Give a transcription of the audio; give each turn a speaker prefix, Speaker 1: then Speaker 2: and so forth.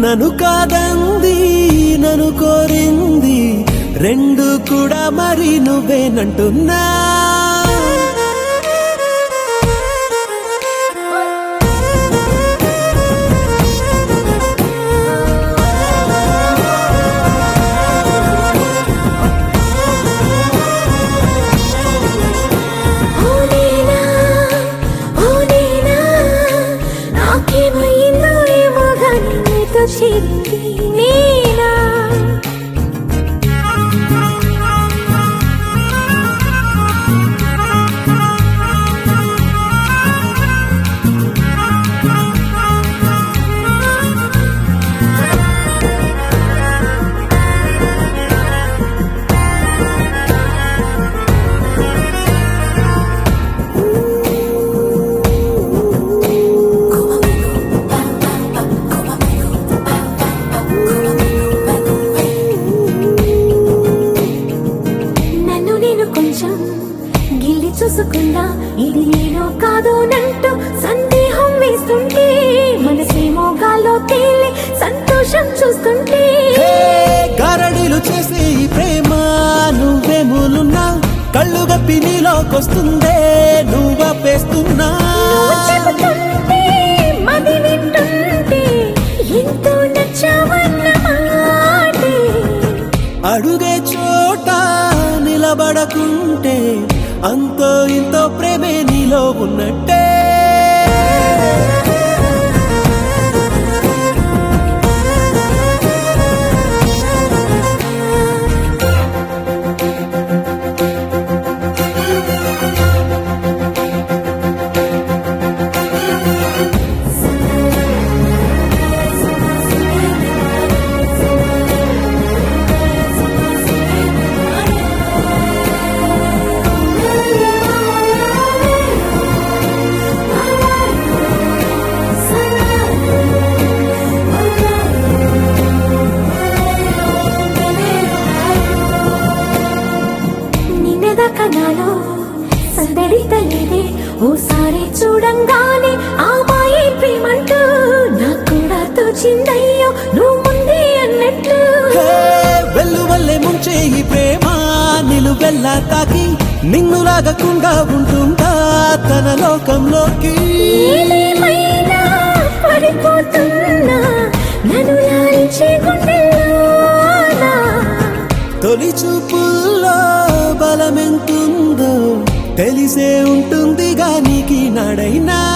Speaker 1: నన్ను కాదంది నన్ను కోరింది రెండు కూడా మరి నువ్వేనంటున్నా
Speaker 2: ఓ నేనా ఓ నేనా నాకేమైందో ఏమో గాని నీతో చేరింది నేనా నన్ను నేను కొంచెం గిల్లి చూసుకున్నా ఇది నేను కాదు నంటూ సందేహం వేస్తుంటే మనసేమో గాల్లో తేలి సంతోషం చూస్తుంటే
Speaker 1: హే, గారడీలు చేసే ఈ ప్రేమ నువ్వేములున్నా కళ్ళు గప్పి నీలోకొస్తుందే నువ్వపేస్తున్నా
Speaker 2: నువ్వు చెబుతుంటే మది వింటుంటే ఎంతో నచ్చావన్న మాటే
Speaker 1: అడుగే చోట నిలబడకుంటే అంతో ఇంతో ప్రేమే నీలో ఉన్నట్టే
Speaker 2: నిన్నదాకా నాలో సందడి తల్లిదే ఓసారి చూడంగానే ఆ మాయే ప్రేమంటూ నాకు కూడా తోచిందయ్యో నువ్వు ముందే అన్నట్టు
Speaker 1: హే, వెల్లు వల్లే ముంచే ఈ ప్రేమ నిలువెల్లా తాకి నిన్ను లాగకుండా ఉంటుందా తన లోకంలోకి
Speaker 2: ఏదేమైనా పడిపోతున్నా నన్ను లాలించే గుండెల్లోనా
Speaker 1: తొలి చూపుల్లో బలమెంతుందో తెలిసే ఉంటుందిగా నీకి నాడైనా